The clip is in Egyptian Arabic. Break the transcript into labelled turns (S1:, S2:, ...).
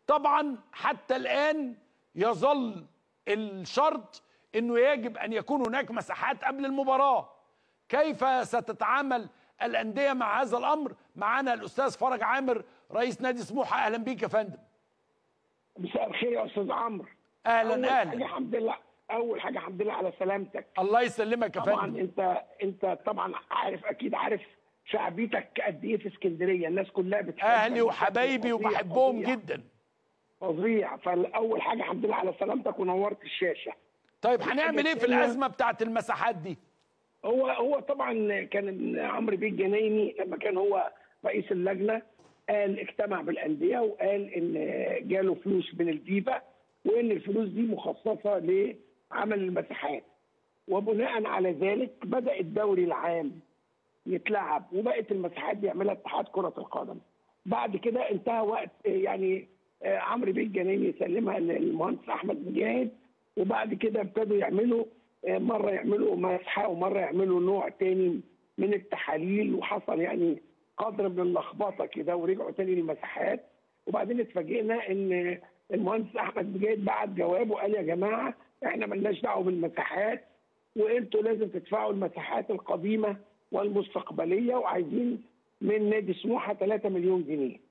S1: طبعا حتى الان يظل الشرط انه يجب ان يكون هناك مساحات قبل المباراه كيف ستتعامل الانديه مع هذا الامر معنا الاستاذ فرج عامر رئيس نادي سموحه اهلا بيك يا فندم
S2: مساء الخير يا استاذ عمرو
S1: اهلا
S2: اول
S1: اهلا
S2: حاجه الحمد لله اول حاجه الحمد لله على سلامتك
S1: الله يسلمك يا
S2: طبعا
S1: فندم
S2: انت انت طبعا عارف اكيد عارف شعبيتك قد ايه في اسكندريه الناس كلها بتحبك
S1: اهلي
S2: بشكل
S1: وحبايبي
S2: فظيع-
S1: وبحبهم
S2: فظيع-
S1: جدا
S2: فظيع فاول حاجه الحمد لله على سلامتك ونورت الشاشه
S1: طيب هنعمل ايه في
S2: التانية-
S1: الازمه بتاعت المساحات دي
S2: هو هو طبعا كان عمرو بيه الجنايني لما كان هو رئيس اللجنه قال اجتمع بالانديه وقال ان جاله فلوس من الفيفا وان الفلوس دي مخصصه لعمل المساحات وبناء على ذلك بدا الدوري العام يتلعب وبقت المساحات دي يعملها اتحاد كره القدم بعد كده انتهى وقت يعني آه، عمرو بيه الجنايني يسلمها للمهندس احمد مجاهد وبعد كده ابتدوا يعملوا آه، مره يعملوا مسحه ومره يعملوا نوع تاني من التحاليل وحصل يعني قدر من اللخبطه كده ورجعوا تاني للمساحات وبعدين اتفاجئنا ان المهندس احمد مجاهد بعت جواب وقال يا جماعه احنا ملناش دعوه بالمساحات وانتوا لازم تدفعوا المساحات القديمه والمستقبليه وعايزين من نادي سموحه 3 مليون جنيه